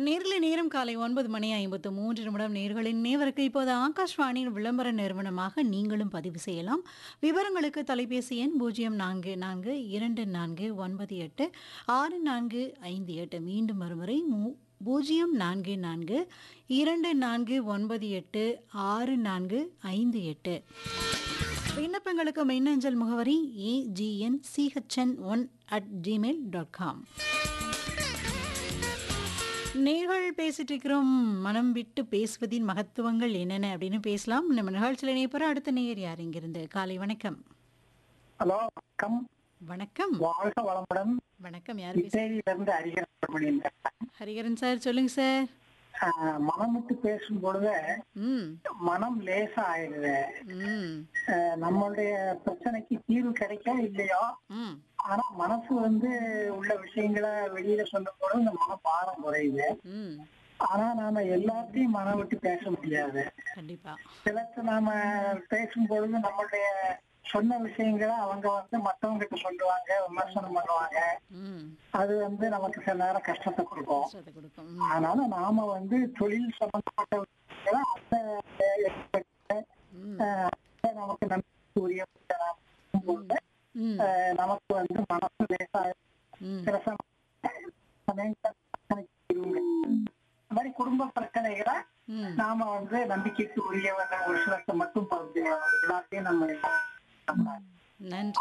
நேர்களை நேரம் காலை ஒன்பது மணி ஐம்பத்து மூன்று நிமிடம் நேர்களின் நேவருக்கு இப்போது ஆகாஷ்வாணியின் விளம்பர நிறுவனமாக நீங்களும் பதிவு செய்யலாம் விவரங்களுக்கு தொலைபேசி எண் பூஜ்ஜியம் நான்கு நான்கு இரண்டு நான்கு ஒன்பது எட்டு ஆறு நான்கு ஐந்து எட்டு மீண்டும் ஒருமுறை மூ பூஜ்ஜியம் நான்கு நான்கு இரண்டு நான்கு ஒன்பது எட்டு ஆறு நான்கு ஐந்து எட்டு விண்ணப்பங்களுக்கு மின்னஞ்சல் முகவரி AGN CHN one at Gmail dot com நேர்கள் பேசிட்டு இருக்கிறோம் மனம் விட்டு பேசுவதின் மகத்துவங்கள் என்னென்ன அப்படின்னு பேசலாம் நம்ம நிகழ்ச்சியில் இணைப்போற அடுத்த நேயர் யார் இங்கிருந்து காலை வணக்கம் ஹலோ வணக்கம் வணக்கம் வாழ்க வளமுடன் வணக்கம் யார் பேச இருந்து அறிஞர் சுப்பிரமணியன் பேசுறேன். ஹரிகரன் சார் சொல்லுங்க சார் ஆஹ் மனம் விட்டு பேசும் பொழுது ம் மனம் லேசா ஆயிடுது ம் ஆஹ் நம்மளுடைய பிரச்சனைக்கு தீர்வு கிடைக்கா இல்லையோ ம் ஆனா மனசு வந்து உள்ள விஷயங்களை வெளியில சொல்லும் பொழுது இந்த மன பாரம் குறையுது ம் ஆனா நாம எல்லாத்தையும் மனம் விட்டு பேச முடியாது கண்டிப்பா சிலத்து நாம பேசும் பொழுது நம்மளுடைய சொன்ன விஷயங்களை அவங்க வந்து மத்தவங்க கிட்ட சொல்லுவாங்க விமர்சனம் பண்ணுவாங்க ம் அது வந்து நமக்கு சில நேரம் கஷ்டத்தை கொடுக்கும் கஷ்டத்தை கொடுக்கும் ம், அதனால நாம வந்து தொழில் சம்பந்தப்பட்ட விஷயங்களை அந்த expect, ம் அஹ், அதை நமக்கு நம்பிக்கை உரிய பொழுது, ம் அஹ், நமக்கு வந்து மனசு லேசா ம் சில சமயம் சமயங்கள்ல பிரச்சனைக்கு தீர்வு கிடைக்கும். இந்த மாதிரி குடும்ப பிரச்சனைகளை ம் நாம வந்து நம்பிக்கைக்கு உரியவங்க ஒரு சிலத்தை மட்டும் பகிர்ந்து எல்லாத்தையும் நம்ம நம்ம நன்றி